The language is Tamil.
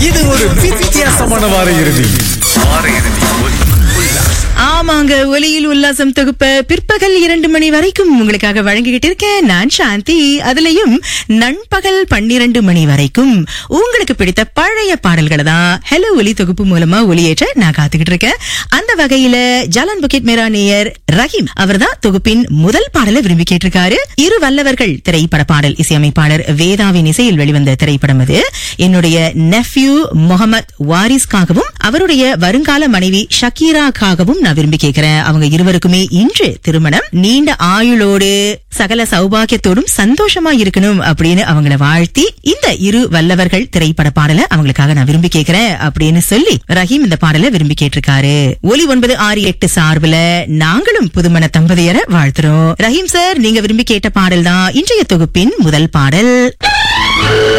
இது ஒரு வித்தியாசமான வார இறுதி ஆமாங்க ஒலியில் உல்லாசம் தொகுப்ப பிற்பகல் இரண்டு மணி வரைக்கும் உங்களுக்காக வழங்கிக்கிட்டு இருக்கேன் நான் சாந்தி அதுலயும் நண்பகல் பன்னிரண்டு மணி வரைக்கும் உங்களுக்கு பிடித்த பழைய பாடல்களை தான் ஹலோ ஒலி தொகுப்பு மூலமா ஒலியேற்ற நான் காத்துக்கிட்டு இருக்கேன் அந்த வகையில ஜாலன் புக்கெட் மேரா நேயர் ரஹீம் அவர்தான் தொகுப்பின் முதல் பாடலை விரும்பி கேட்டிருக்காரு இரு வல்லவர்கள் திரைப்பட பாடல் இசையமைப்பாளர் வேதாவின் இசையில் வெளிவந்த திரைப்படம் அது என்னுடைய நெஃப்யூ முகமது வாரிஸ்காகவும் அவருடைய வருங்கால மனைவி ஷக்கீராக்காகவும் நான் விரும்பி கேட்கிறேன் அவங்க இருவருக்குமே இன்று திருமணம் நீண்ட ஆயுளோடு சகல சௌபாகியத்தோடும் சந்தோஷமா இருக்கணும் அப்படின்னு அவங்கள வாழ்த்தி இந்த இரு வல்லவர்கள் திரைப்பட பாடலை அவங்களுக்காக நான் விரும்பி கேட்கிறேன் அப்படின்னு சொல்லி ரஹீம் இந்த பாடலை விரும்பி கேட்டிருக்காரு ஒலி ஒன்பது ஆறு எட்டு சார்புல நாங்களும் புதுமண தம்பதியரை வாழ்த்துறோம் ரஹீம் சார் நீங்க விரும்பி கேட்ட பாடல் தான் இன்றைய தொகுப்பின் முதல் பாடல்